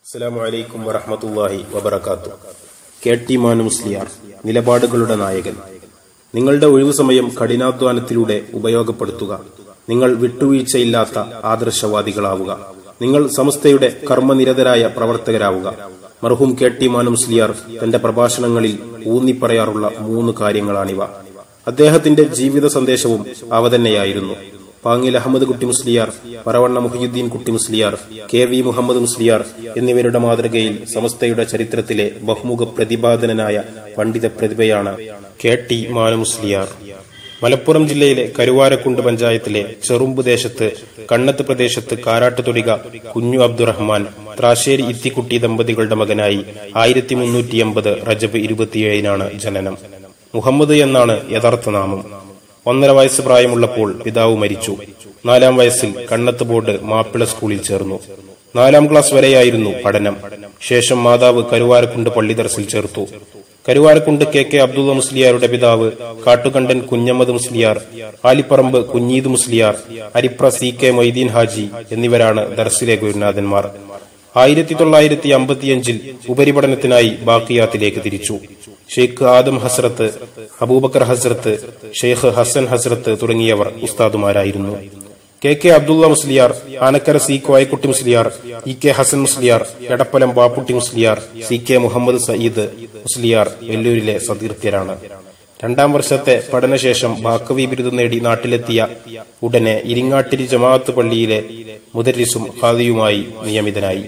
അസ്സലാമു അലൈക്കും വറഹ്മത്തുള്ളാഹി വബറകാത്തു കെ ടി മാനു മുസ്ലിയാർ നിലപാടുകളുടെ നായകൻ നിങ്ങളുടെ ഒഴിവു സമയം കഠിനാധ്വാനത്തിലൂടെ ഉപയോഗപ്പെടുത്തുക നിങ്ങൾ വിട്ടുവീഴ്ചയില്ലാത്ത ആദർശവാദികളാവുക നിങ്ങൾ സമസ്തയുടെ കർമ്മനിരതരായ പ്രവർത്തകരാവുക മർഹൂം കെ ടി മാനു മുസ്ലിയാർ തന്റെ പ്രഭാഷണങ്ങളിൽ ഊന്നിപ്പറയാറുള്ള മൂന്ന് കാര്യങ്ങളാണിവ അദ്ദേഹത്തിന്റെ ജീവിത സന്ദേശവും അവ തന്നെയായിരുന്നു പാങ്ങിൽ അഹമ്മദ് കുട്ടി മുസ്ലിയാർ പറവണ്ണ മുഹിയുദ്ദീൻ കുട്ടി മുസ്ലിയാർ കെ വി മുഹമ്മദ് മുസ്ലിയാർ എന്നിവരുടെ മാതൃകയിൽ സമസ്തയുടെ ചരിത്രത്തിലെ ബഹുമുഖ പ്രതിപാദനനായ പണ്ഡിത പ്രതിഭയാണ് കെ ടി മാനു മുസ്ലിയാർ മലപ്പുറം ജില്ലയിലെ കരുവാരക്കുണ്ട് പഞ്ചായത്തിലെ ചെറുമ്പ് ദേശത്ത് കണ്ണത്ത് പ്രദേശത്ത് കാരാട്ടുതൊടിക കുഞ്ഞു അബ്ദുറഹ്മാൻ ത്രാശ്ശേരി ഇത്തിക്കുട്ടി ദമ്പതികളുടെ മകനായി ആയിരത്തി മുന്നൂറ്റി എൺപത് റജബ് ഇരുപത്തിയേഴിനാണ് ജനനം മുഹമ്മദ് എന്നാണ് യഥാർത്ഥ നാമം ഒന്നര വയസ്സ് പ്രായമുള്ളപ്പോൾ പിതാവ് മരിച്ചു നാലാം വയസ്സിൽ കണ്ണത്ത് ബോർഡ് മാപ്പിള സ്കൂളിൽ ചേർന്നു നാലാം ക്ലാസ് വരെയായിരുന്നു പഠനം ശേഷം മാതാവ് കരുവാരക്കുണ്ട് പള്ളി ദർസിൽ ചേർത്തു കരുവാരക്കുണ്ട് കെ കെ അബ്ദുള്ള മുസ്ലിയാരുടെ പിതാവ് കാട്ടുകണ്ടൻ കുഞ്ഞമ്മദ് മുസ്ലിയാർ ആലിപ്പറമ്പ് കുഞ്ഞീദ് മുസ്ലിയാർ അരിപ്ര സി കെ മൊയ്തീൻ ഹാജി എന്നിവരാണ് ദർസിലെ ഗുരുനാഥന്മാർ ആയിരത്തി തൊള്ളായിരത്തി അമ്പത്തിയഞ്ചിൽ ഉപരിപഠനത്തിനായി ബാക്കിയാത്തിലേക്ക് തിരിച്ചു ഷെയ്ഖ് ആദം ഹസ്രത്ത് അബൂബക്കർ ഹസ്രത്ത് ഷെയ്ഖ് ഹസൻ ഹസ്രത്ത് തുടങ്ങിയവർ ഉസ്താദുമാരായിരുന്നു K K Abdulla Musliyar Anakkara C Koyakutty Musliyar E K Hasan Musliyar Edappalam Bapputty Musliyar C K Muhammad Sayyid Musliyar വെല്ലൂരിലെ സതീർത്ഥ്യരാണ് രണ്ടാം വർഷത്തെ പഠനശേഷം ബാക്കവി ബിരുദം നേടി നാട്ടിലെത്തിയ ഉടനെ ഇരിങ്ങാട്ടിരി ജമാഅത്ത് പള്ളിയിലെ മുദരിസും ഖാദിയുമായി നിയമിതനായി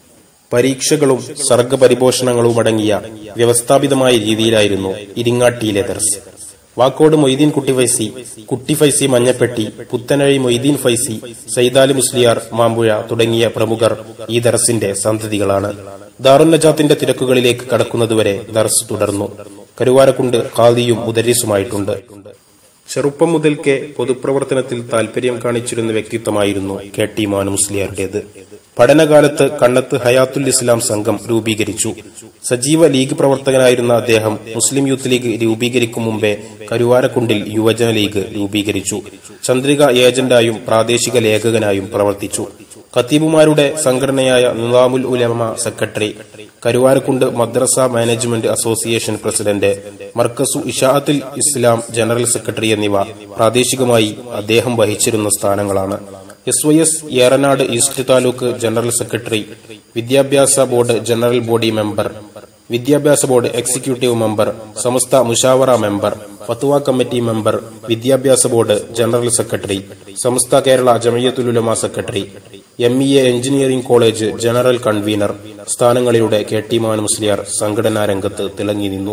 പരീക്ഷകളും സർഗപരിപോഷണങ്ങളും അടങ്ങിയ വ്യവസ്ഥാപിതമായ രീതിയിലായിരുന്നു ഇരിങ്ങാട്ടിയിലെ ദർസ് വാക്കോട് മൊയ്തീൻ കുട്ടി ഫൈസി കുട്ടി ഫൈസി മഞ്ഞപ്പെട്ടി പുത്തനഴി മൊയ്തീൻ ഫൈസി സൈദാലി മുസ്ലിയാർ മാമ്പുഴ തുടങ്ങിയ പ്രമുഖർ ഈ ദർസിന്റെ സന്തതികളാണ് ദാറുന്നജാത്തിന്റെ തിരക്കുകളിലേക്ക് കടക്കുന്നതുവരെ ദർസ് തുടർന്നു കരുവാരക്കുണ്ട് ഖാദിയും മുദരിസുമായിട്ടുണ്ട് ചെറുപ്പം മുതൽക്കേ പൊതുപ്രവർത്തനത്തിൽ താൽപര്യം കാണിച്ചിരുന്ന വ്യക്തിത്വമായിരുന്നു കെ ടി മാനു മുസ്ലിയാരുടേത് പഠനകാലത്ത് കണ്ണത്ത് ഹയാത്തുൽ ഇസ്ലാം സംഘം രൂപീകരിച്ചു സജീവ ലീഗ് പ്രവർത്തകനായിരുന്ന അദ്ദേഹം മുസ്ലിം യൂത്ത് ലീഗ് രൂപീകരിക്കും മുമ്പേ കരുവാരക്കുണ്ടിൽ യുവജന ലീഗ് രൂപീകരിച്ചു ചന്ദ്രിക ഏജന്റായും പ്രാദേശിക ലേഖകനായും പ്രവർത്തിച്ചു ഖത്തീബുമാരുടെ സംഘടനയായ നിലാമുൽ ഉലമ സെക്രട്ടറി കരുവാരക്കുണ്ട് മദ്രസ management association president Markazu Ishaathul Islam general secretary എന്നിവ പ്രാദേശികമായി അദ്ദേഹം വഹിച്ചിരുന്ന സ്ഥാനങ്ങളാണ് S Y S Eranad east taluk general secretary വിദ്യാഭ്യാസ ബോർഡ് ജനറൽ ബോഡി മെമ്പർ വിദ്യാഭ്യാസ board executive member Samastha Mushawara member ഫത്വ കമ്മിറ്റി മെമ്പർ വിദ്യാഭ്യാസ board general secretary Samastha Kerala Jamiyathul Ulama secretary M E A engineering college general convener സ്ഥാനങ്ങളിലൂടെ കെ ടി മാൻ മുസ്ലിയാർ സംഘടനാ രംഗത്ത് തിളങ്ങി നിന്നു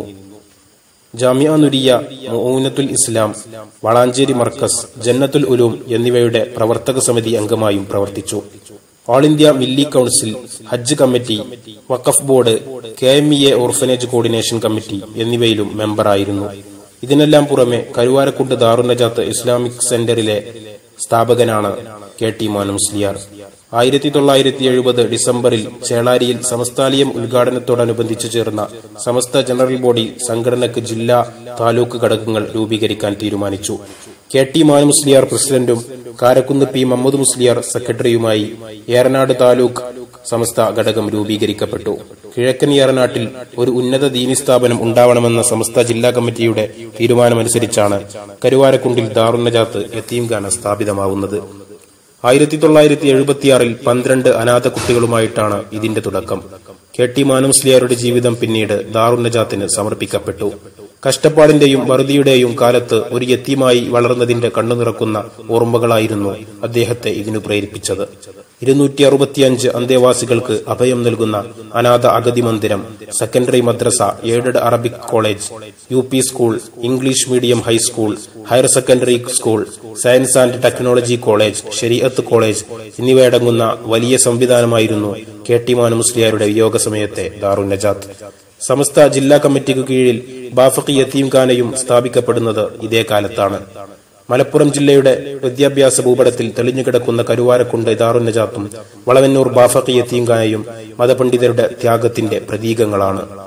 ജാമിയ നുരിയ മൗനത്തുൽ ഇസ്ലാം വളാഞ്ചേരി മർക്കസ് ജന്നത്തുൽ ഉലൂം എന്നിവയുടെ പ്രവർത്തക സമിതി അംഗമായും പ്രവർത്തിച്ചു all India Milli council Hajj committee Waqf board K M E A orphanage coordination committee എന്നിവയിലും മെമ്പറായിരുന്നു ഇതിനെല്ലാം പുറമെ കരുവാരക്കുണ്ട് ദാറുനജാത്ത് ഇസ്ലാമിക് സെന്ററിലെ സ്ഥാപകനാണ് കെ ടി മാനു മുസ്ലിയാർ ആയിരത്തി തൊള്ളായിരത്തി എഴുപത് ഡിസംബറിൽ ചേളാരിയിൽ സമസ്താലയം ഉദ്ഘാടനത്തോടനുബന്ധിച്ചു ചേർന്ന സമസ്ത ജനറൽ ബോഡി സംഘടനയ്ക്ക് ജില്ലാ താലൂക്ക് ഘടകങ്ങൾ രൂപീകരിക്കാൻ തീരുമാനിച്ചു കെ ടി മാനു മുസ്ലിയാർ പ്രസിഡന്റും കാരക്കുന്ന് പി മുഹമ്മദ് മുസ്ലിയാർ സെക്രട്ടറിയുമായി ഏറനാട് താലൂക്ക് സമസ്ത ഘടകം രൂപീകരിക്കപ്പെട്ടു കിഴക്കൻ ഏറനാട്ടിൽ ഒരു ഉന്നത ദീനി സ്ഥാപനം ഉണ്ടാവണമെന്ന സമസ്ത ജില്ലാ കമ്മിറ്റിയുടെ തീരുമാനമനുസരിച്ചാണ് കരുവാരക്കുണ്ടിൽ ദാറുന്നജാത്ത് യത്തീംഖാന സ്ഥാപിതമാവുന്നത് ആയിരത്തി തൊള്ളായിരത്തി എഴുപത്തിയാറിൽ പന്ത്രണ്ട് അനാഥ കുട്ടികളുമായിട്ടാണ് ഇതിന്റെ തുടക്കം കെ ടി മാനുസ്ലിയാരുടെ ജീവിതം പിന്നീട് ദാറുന്നജാത്തിന് സമർപ്പിക്കപ്പെട്ടു കഷ്ടപ്പാടിന്റെയും വറുതിയുടെയും കാലത്ത് ഒരു യത്തീമായി വളർന്നതിന്റെ കണ്ണു നിറക്കുന്ന ഓർമ്മകളായിരുന്നു അദ്ദേഹത്തെ ഇതിനു പ്രേരിപ്പിച്ചത് ഇരുന്നൂറ്റി അറുപത്തിയഞ്ച് അന്തേവാസികൾക്ക് അഭയം നൽകുന്ന അനാഥ അഗതി മന്ദിരം സെക്കൻഡറി മദ്രസ aided Arabic college U P school English medium high school higher secondary school science and technology college ഷെരിയത്ത് കോളേജ് എന്നിവയടങ്ങുന്ന വലിയ സംവിധാനമായിരുന്നു കെ ടി മാനു മുസ്ലിയാരുടെ വിയോഗ സമയത്തെ ദാറുൻ നജാത്ത് സമസ്ത ജില്ലാ കമ്മിറ്റിക്ക് കീഴിൽ ബാഫക്കി യത്തീംഖാനയും സ്ഥാപിക്കപ്പെടുന്നത് ഇതേ കാലത്താണ് മലപ്പുറം ജില്ലയുടെ വിദ്യാഭ്യാസ ഭൂപടത്തിൽ തെളിഞ്ഞുകിടക്കുന്ന കരുവാരക്കുണ്ട് ദാറുൻ നജാത്തും വളവന്നൂർ ബാഫക്കി യത്തീംഖാനയും മതപണ്ഡിതരുടെ ത്യാഗത്തിന്റെ പ്രതീകങ്ങളാണ്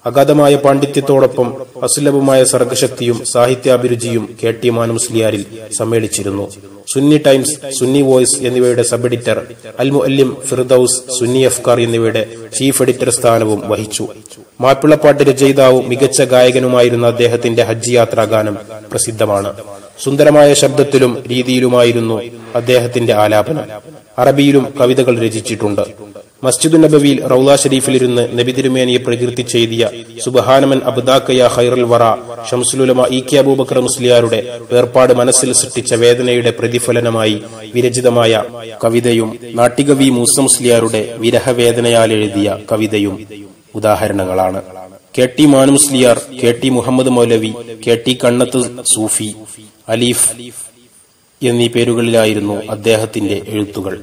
അഗാധമായ പാണ്ഡിത്യത്തോടൊപ്പം അസുലഭമായ സർഗശക്തിയും സാഹിത്യാഭിരുചിയും കെ ടി മാനു മുസ്ലിയാരിൽ സമ്മേളിച്ചിരുന്നു സുന്നി ടൈംസ് സുന്നി വോയിസ് എന്നിവയുടെ സബ് എഡിറ്റർ അൽ മുഅല്ലിം ഫിർദൌസ് സുന്നി അഫ്കാർ എന്നിവയുടെ ചീഫ് എഡിറ്റർ സ്ഥാനവും വഹിച്ചു മാപ്പിളപ്പാട്ട് രചയിതാവും മികച്ച ഗായകനുമായിരുന്ന അദ്ദേഹത്തിന്റെ ഹജ്ജ് യാത്രാ ഗാനം പ്രസിദ്ധമാണ് സുന്ദരമായ ശബ്ദത്തിലും രീതിയിലുമായിരുന്നു അദ്ദേഹത്തിന്റെ ആലാപനം അറബിയിലും കവിതകൾ രചിച്ചിട്ടുണ്ട് മസ്ജിദു നബവിയിൽ റൌല ഷരീഫിലിരുന്ന് നബി തിരുമേനിയെ പ്രകീർത്തിച്ചെഴുതിയ സുബഹാനമൻ അബ്ദാക്കയ ഖൈറുൽ വറ ഷംസുലുലമ ഇ കെ അബൂബക്കർ മുസ്ലിയാരുടെ വേർപാട് മനസ്സിൽ സൃഷ്ടിച്ച വേദനയുടെ പ്രതിഫലനമായി വിരചിതമായ കവിതയും നാട്ടികവി മൂസ മുസ്ലിയാരുടെ വിരഹവേദനയാൽ എഴുതിയ കവിതയും ഉദാഹരണങ്ങളാണ് K T Manu Musliyar K T Muhammad Maulavi K T Kannath Sufi Aleef എന്നീ പേരുകളിലായിരുന്നു അദ്ദേഹത്തിന്റെ എഴുത്തുകൾ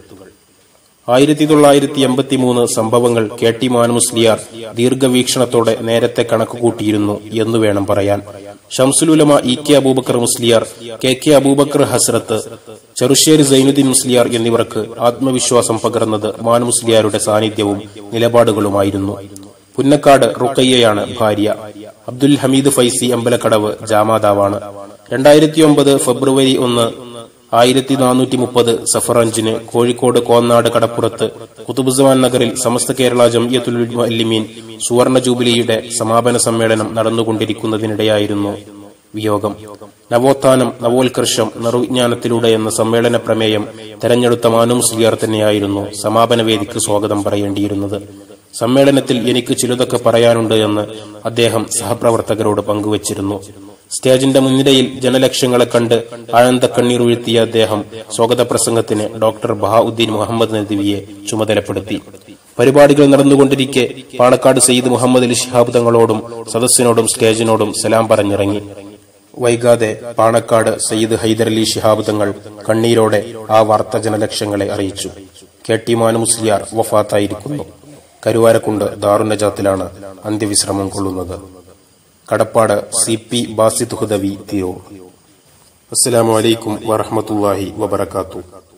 ആയിരത്തി തൊള്ളായിരത്തി എൺപത്തി മൂന്ന് സംഭവങ്ങൾ കെ ടി മാനുമുസ്ലിയാർ ദീർഘവീക്ഷണത്തോടെ നേരത്തെ കണക്കുകൂട്ടിയിരുന്നു എന്ന് വേണം പറയാൻ Shamsul Ulama E K Abubakar Musliyar K K Abubakar Hazrat Cherussery Zainuddin Musliyar എന്നിവർക്ക് ആത്മവിശ്വാസം പകർന്നത് മാനുമുസ്ലിയാരുടെ സാന്നിധ്യവും നിലപാടുകളുമായിരുന്നു പുന്നക്കാട് റുക്കയ്യയാണ് ഭാര്യ അബ്ദുൽ ഹമീദ് ഫൈസി അമ്പലക്കടവ് ജാമാതാവാണ് രണ്ടായിരത്തി ഒമ്പത് ഫെബ്രുവരി ഒന്ന് ആയിരത്തി നാനൂറ്റി മുപ്പത് സഫർ അഞ്ചിന് കോഴിക്കോട് കോന്നാട് കടപ്പുറത്ത് കുത്തുബുസമാൻ നഗറിൽ സമസ്ത കേരള ജംഇയത്തുൽ മുഅല്ലിമീൻ സുവർണ ജൂബിലിയുടെ സമാപന സമ്മേളനം നടന്നുകൊണ്ടിരിക്കുന്നതിനിടെയായിരുന്നു വിയോഗം നവോത്ഥാനം നവോത്കർഷം നറുവിജ്ഞാനത്തിലൂടെ എന്ന സമ്മേളന പ്രമേയം തെരഞ്ഞെടുത്ത മാനു മുസ്ലിയാർ തന്നെയായിരുന്നു സമാപന വേദിക്ക് സ്വാഗതം പറയേണ്ടിയിരുന്നത് സമ്മേളനത്തിൽ എനിക്ക് ചിലതൊക്കെ പറയാനുണ്ട് എന്ന് അദ്ദേഹം സഹപ്രവർത്തകരോട് പങ്കുവച്ചിരുന്നു സ്റ്റേജിന്റെ മുൻനിരയിൽ ജനലക്ഷങ്ങളെ കണ്ട് ആനന്ദ കണ്ണീർ വീഴ്ത്തിയ അദ്ദേഹം സ്വാഗത പ്രസംഗത്തിന് ഡോക്ടർ ബഹാഉദ്ദീൻ മുഹമ്മദ് നദിവിയെ ചുമതലപ്പെടുത്തി പരിപാടികൾ നടന്നുകൊണ്ടിരിക്കെ പാണക്കാട് സയ്യിദ് മുഹമ്മദ് അലി ശിഹാബ് തങ്ങളോടും സദസ്സിനോടും സ്റ്റേജിനോടും സലാം പറഞ്ഞിറങ്ങി വൈകാതെ പാണക്കാട് സയ്യിദ് ഹൈദരലി ശിഹാബ് തങ്ങൾ കണ്ണീരോടെ ആ വാർത്ത ജനലക്ഷങ്ങളെ അറിയിച്ചു കെ ടി മാനു മുസ്ലിയാർ വഫാത്തായിരിക്കുന്നു കരുവാരക്കുണ്ട് ദാറുനജാത്തിലാണ് അന്ത്യവിശ്രമം കൊള്ളുന്നത് കടപ്പാട് സി പി ബാസിദ് ഹുദവി തിരൂർ അസ്സലാമു അലൈക്കും വറഹമത്തുല്ലാഹി വബർക്കാത്തു